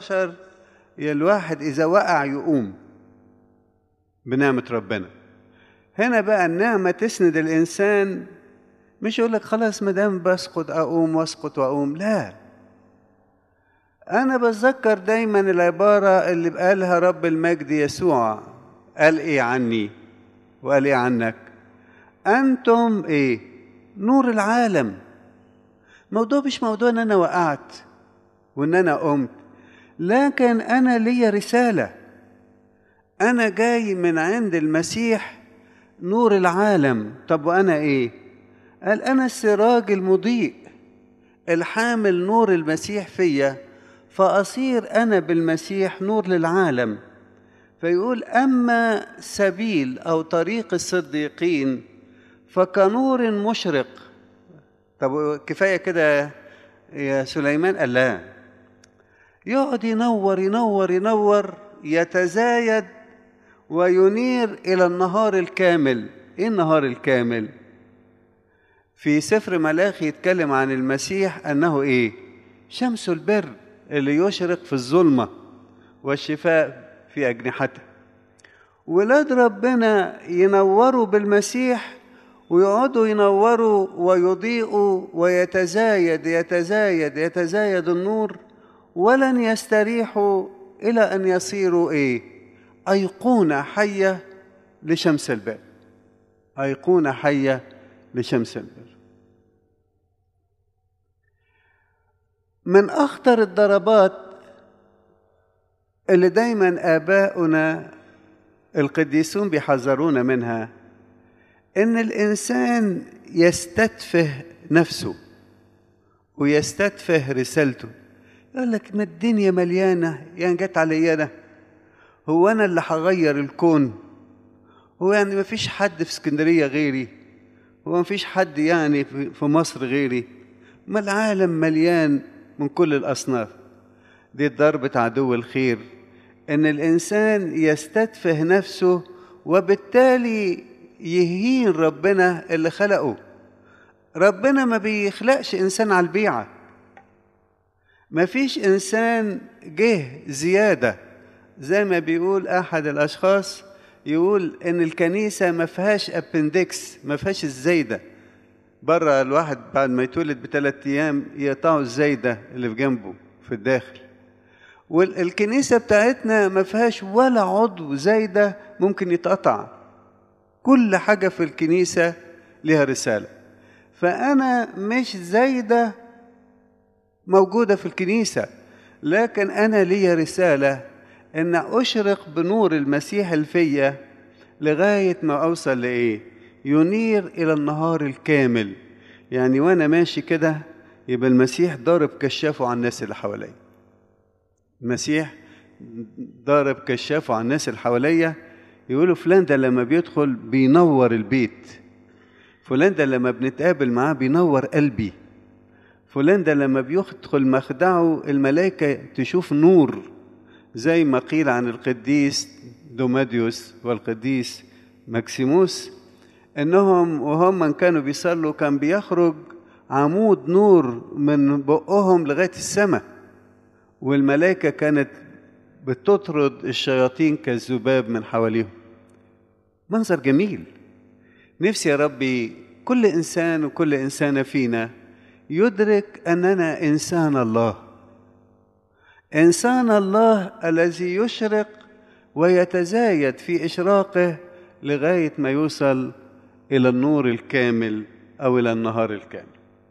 البشر يا الواحد إذا وقع يقوم بنعمة ربنا هنا بقى النعمة تسند الإنسان مش يقول لك خلاص ما دام بسقط أقوم وأسقط وأقوم لا أنا بتذكر دايما العبارة اللي قالها رب المجد يسوع قال إيه عني وقال إيه عنك أنتم إيه نور العالم موضوع مش موضوع ان انا وقعت وان انا قمت لكن انا ليا رساله انا جاي من عند المسيح نور العالم طب وانا ايه قال انا السراج المضيء الحامل نور المسيح فيا فاصير انا بالمسيح نور للعالم فيقول اما سبيل او طريق الصديقين فكنور مشرق طب كفايه كده يا سليمان قال لا يقعد ينور ينور ينور يتزايد وينير الى النهار الكامل ايه النهار الكامل في سفر ملاخي يتكلم عن المسيح انه ايه شمس البر اللي يشرق في الظلمه والشفاء في اجنحته ولاد ربنا ينوروا بالمسيح ويقعدوا ينوروا ويضيئوا ويتزايد يتزايد يتزايد النور ولن يستريحوا الى ان يصيروا ايه ايقونه حيه لشمس البر ايقونه حيه لشمس البر من اخطر الضربات اللي دايما اباؤنا القديسون بيحذرونا منها ان الانسان يستتفه نفسه ويستتفه رسالته يقول لك ما الدنيا مليانه يعني جت عليا انا هو انا اللي هغير الكون هو يعني ما فيش حد في اسكندريه غيري هو ما فيش حد يعني في مصر غيري ما العالم مليان من كل الاصناف دي ضربه عدو الخير ان الانسان يستتفه نفسه وبالتالي يهين ربنا اللي خلقه ربنا ما بيخلقش انسان على البيعه ما فيش انسان جه زياده زي ما بيقول احد الاشخاص يقول ان الكنيسه ما فيهاش ابندكس ما فيهاش الزايده بره الواحد بعد ما يتولد بثلاث ايام يقطعوا الزايده اللي في جنبه في الداخل والكنيسه بتاعتنا ما فيهاش ولا عضو زايده ممكن يتقطع كل حاجة في الكنيسة لها رسالة فأنا مش زايدة موجودة في الكنيسة لكن أنا لي رسالة أن أشرق بنور المسيح الفية لغاية ما أوصل لإيه ينير إلى النهار الكامل يعني وأنا ماشي كده يبقى المسيح ضارب كشافه على الناس اللي حواليا المسيح ضارب كشافه على الناس اللي حواليا يقولوا فلان ده لما بيدخل بينور البيت فلان ده لما بنتقابل معاه بينور قلبي فلان ده لما بيدخل مخدعه الملائكة تشوف نور زي ما قيل عن القديس دوماديوس والقديس ماكسيموس انهم وهم كانوا بيصلوا كان بيخرج عمود نور من بقهم لغايه السماء والملائكه كانت بتطرد الشياطين كالذباب من حواليهم منظر جميل نفسي يا ربي كل انسان وكل انسانه فينا يدرك اننا انسان الله انسان الله الذي يشرق ويتزايد في اشراقه لغايه ما يوصل الى النور الكامل او الى النهار الكامل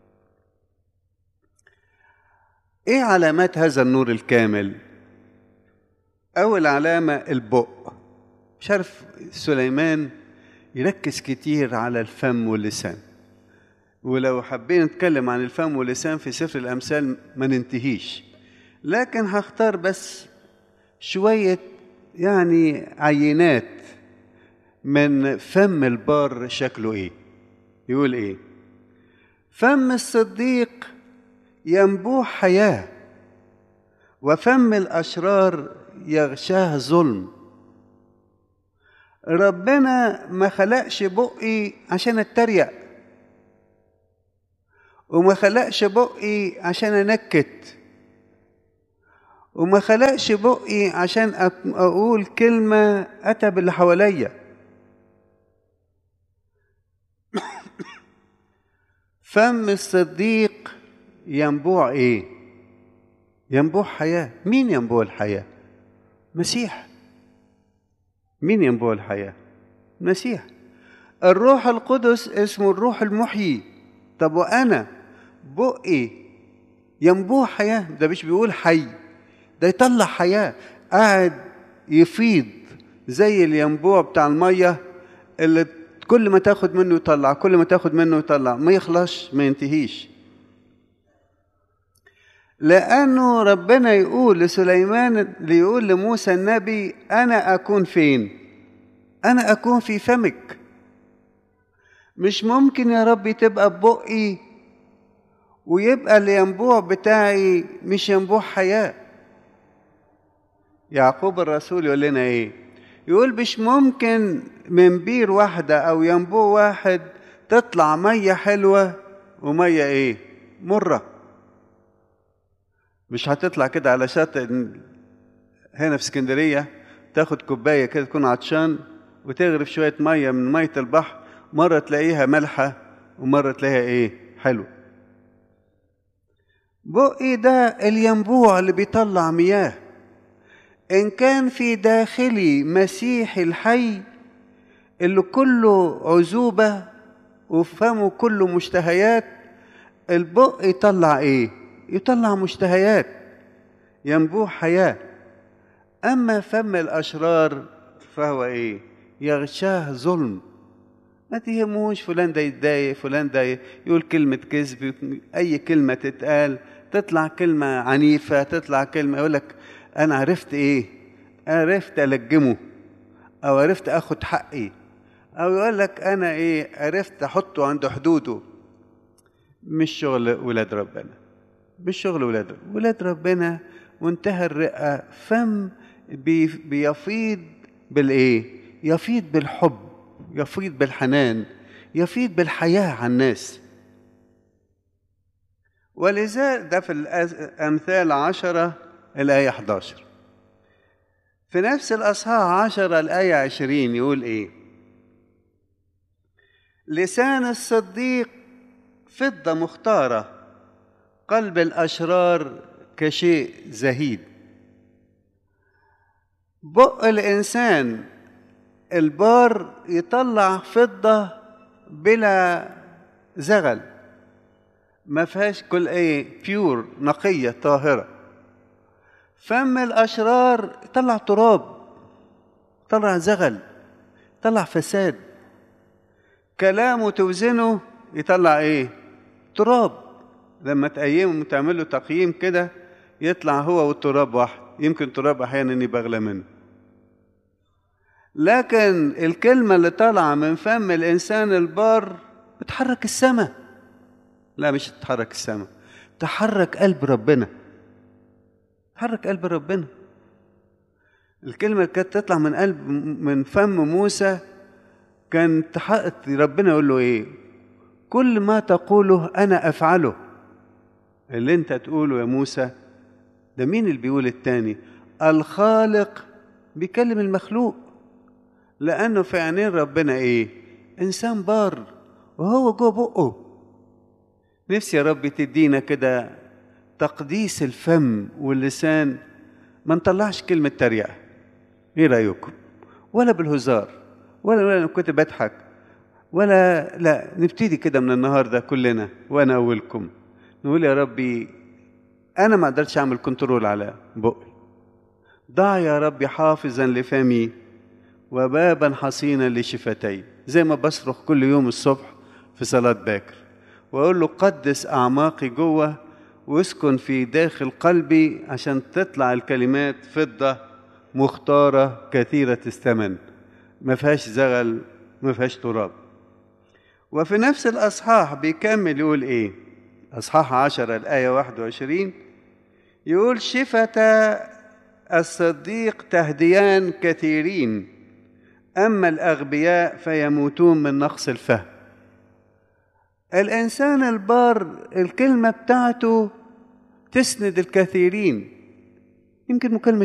ايه علامات هذا النور الكامل اول علامه البق مش عارف سليمان يركز كتير على الفم واللسان ولو حابين نتكلم عن الفم واللسان في سفر الامثال ما ننتهيش لكن هختار بس شويه يعني عينات من فم البار شكله ايه يقول ايه فم الصديق ينبوح حياه وفم الاشرار يغشاه ظلم ربنا ما خلقش بقي عشان اتريق وما خلقش بقي عشان انكت وما خلقش بقي عشان أك- اقول كلمه اتى باللي حواليا فم الصديق ينبوع ايه ينبوع حياه مين ينبوع الحياه مسيح مين ينبوع الحياه مسيح الروح القدس اسمه الروح المحيي طب وانا بقي ينبوع حياه ده مش بيقول حي ده يطلع حياه قاعد يفيض زي الينبوع بتاع الميه اللي كل ما تاخد منه يطلع كل ما تاخد منه يطلع ما يخلصش ما ينتهيش لأنه ربنا يقول لسليمان يقول لموسى النبي أنا أكون فين؟ أنا أكون في فمك مش ممكن يا ربي تبقى ببقي ويبقى الينبوع بتاعي مش ينبوع حياة يعقوب الرسول يقول لنا ايه يقول مش ممكن من بير واحدة أو ينبوع واحد تطلع مية حلوة ومية ايه مرة مش هتطلع كده على شاطئ هنا في اسكندرية تاخد كوباية كده تكون عطشان وتغرف شوية مية من مية البحر مرة تلاقيها مالحة ومرة تلاقيها ايه حلو بقي ده الينبوع اللي بيطلع مياه إن كان في داخلي مسيح الحي اللي كله عزوبة وفمه كله مشتهيات البق يطلع ايه يطلع مشتهيات ينبوع حياة أما فم الأشرار فهو ايه يغشاه ظلم ما تهموش فلان ده يتضايق فلان ده يقول كلمة كذب أي كلمة تتقال تطلع كلمة عنيفة تطلع كلمة يقول لك أنا عرفت إيه عرفت ألجمه أو عرفت أخد حقي أو يقول لك أنا إيه عرفت أحطه عند حدوده مش شغل ولاد ربنا مش شغل ولاد ربنا ولاد ربنا منتهى الرقة فم بي بيفيض بالإيه يفيض بالحب يفيض بالحنان يفيض بالحياة على الناس ولذلك ده في الأمثال عشرة الآية 11 في نفس الأصحاح عشرة الآية عشرين يقول إيه لسان الصديق فضة مختارة قلب الأشرار كشيء زهيد بق الإنسان البار يطلع فضة بلا زغل ما فيهاش كل ايه بيور نقية طاهرة فم الأشرار يطلع تراب يطلع زغل يطلع فساد كلامه توزنه يطلع ايه تراب لما تقيمه وتعمل له تقييم كده يطلع هو والتراب واحد يمكن تراب احيانا يبقى اغلى منه لكن الكلمة اللي طالعة من فم الإنسان البار بتحرك السماء لا مش تحرك السماء تحرك قلب ربنا تحرك قلب ربنا الكلمة اللي كانت تطلع من قلب من فم موسى كان ربنا يقول له ايه كل ما تقوله انا افعله اللي انت تقوله يا موسى ده مين اللي بيقول التاني الخالق بيكلم المخلوق لأنه في عينين ربنا إيه؟ إنسان بار وهو جوه بقه نفسي يا رب تدينا كده تقديس الفم واللسان ما نطلعش كلمة تريقة إيه رأيكم؟ ولا بالهزار ولا ولا كنت بضحك ولا لا نبتدي كده من النهارده كلنا وأنا أولكم نقول يا ربي أنا ما أقدرش أعمل كنترول على بقي ضع يا ربي حافظا لفمي وبابا حصينا لشفتي زي ما بصرخ كل يوم الصبح في صلاة باكر وأقول له قدس أعماقي جوه واسكن في داخل قلبي عشان تطلع الكلمات فضة مختارة كثيرة الثمن ما فيهاش زغل ما فيهاش تراب وفي نفس الأصحاح بيكمل يقول إيه أصحاح عشرة الآية واحد وعشرين يقول شفة الصديق تهديان كثيرين أما الأغبياء فيموتون من نقص الفهم الإنسان البار الكلمة بتاعته تسند الكثيرين يمكن مكالمة